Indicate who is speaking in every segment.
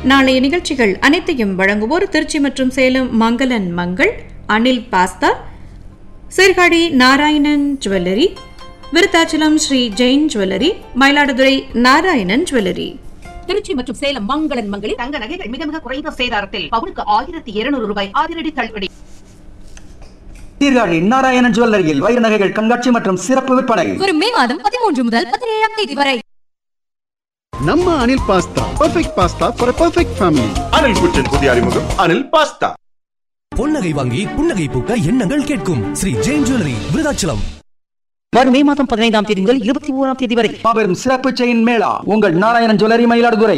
Speaker 1: நாளைய நிகழ்ச்சிகள் அனைத்தையும் வழங்குவோர் திருச்சி மற்றும் சேலம் மங்களன் மங்கள் Anil pasta Sirkazhi Narayanan jewellery Virudhachalam Sri Jain jewellery Mayiladuthurai Narayanan jewellery
Speaker 2: Trichy மற்றும் சேலம் மங்களன் மங்களில்
Speaker 3: தங்க நகைகள் மிக மிக குறைந்த சேதாரத்தில் பவுனுக்கு ஆயிரத்தி இருநூறு ரூபாய் அதிரடி தள்ளுபடி
Speaker 4: சீர்காழி நாராயணன் ஜுவல்லரியில் வைர நகைகள் கண்காட்சி மற்றும் சிறப்பு விற்பனை
Speaker 2: வரும் மே மாதம் பதிமூன்று முதல் பதினேழாம் தேதி வரை
Speaker 5: ನಮ್ಮ Anil pasta perfect pasta for perfect family
Speaker 6: Anil kitchen புதிய அறிமுகம் அனில் பாஸ்தா
Speaker 7: பொன்னகை வாங்கி புன்னகை பூக்க எண்ணங்கள் கேட்கும் ஸ்ரீ ஜெயின் ஜுவல்லரி விருதாச்சலம்
Speaker 8: வரும் மே மாதம் பதினைந்தாம் தேதி முதல் இருபத்தி ஓராம் தேதி வரை
Speaker 4: மாபெரும் சிறப்பு செயின் மேளா உங்கள் நாராயணன் ஜுவல்லரி மயிலாடுதுறை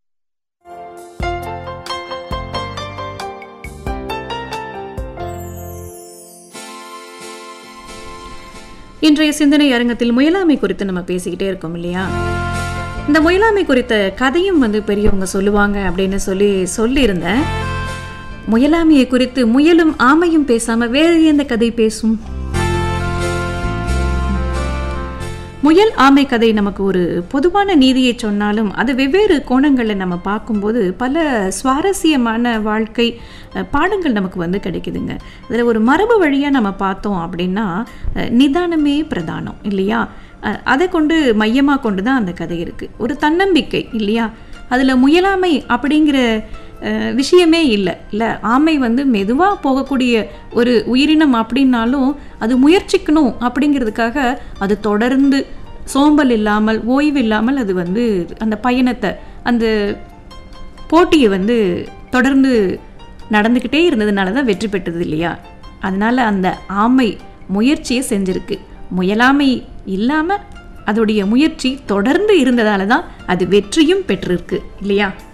Speaker 1: இன்றைய சிந்தனை அரங்கத்தில் முயலாமை குறித்து நம்ம பேசிக்கிட்டே இருக்கோம் இல்லையா இந்த முயலாமை குறித்த கதையும் வந்து பெரியவங்க சொல்லுவாங்க அப்படின்னு சொல்லி சொல்லியிருந்தேன் முயலாமையை குறித்து முயலும் ஆமையும் பேசாம வேறு எந்த கதை பேசும் முயல் ஆமை கதை நமக்கு ஒரு பொதுவான நீதியை சொன்னாலும் அது வெவ்வேறு கோணங்களில் நம்ம பார்க்கும்போது பல சுவாரஸ்யமான வாழ்க்கை அஹ், பாடங்கள் நமக்கு வந்து கிடைக்குதுங்க அதில் ஒரு மரபு வழியாக நம்ம பார்த்தோம் அப்படின்னா அஹ், நிதானமே பிரதானம் இல்லையா அஹ், அதை கொண்டு மையமாக கொண்டு தான் அந்த கதை இருக்குது ஒரு தன்னம்பிக்கை இல்லையா அதில் முயலாமை அப்படிங்கிற அஹ், விஷயமே இல்லை இல்லை ஆமை வந்து மெதுவாக போகக்கூடிய ஒரு உயிரினம் அப்படின்னாலும் அது முயற்சிக்கணும் அப்படிங்கிறதுக்காக அது தொடர்ந்து சோம்பல் இல்லாமல் ஓய்வு இல்லாமல் அது வந்து அந்த பயணத்தை அந்த போட்டியை வந்து தொடர்ந்து நடந்துக்கிட்டே இருந்ததுனால தான் வெற்றி பெற்றது இல்லையா அதனால் அந்த ஆமை முயற்சியை செஞ்சிருக்கு முயலாமை இல்லாமல் அதோடைய முயற்சி தொடர்ந்து இருந்ததால தான் அது வெற்றியும் பெற்றிருக்கு இல்லையா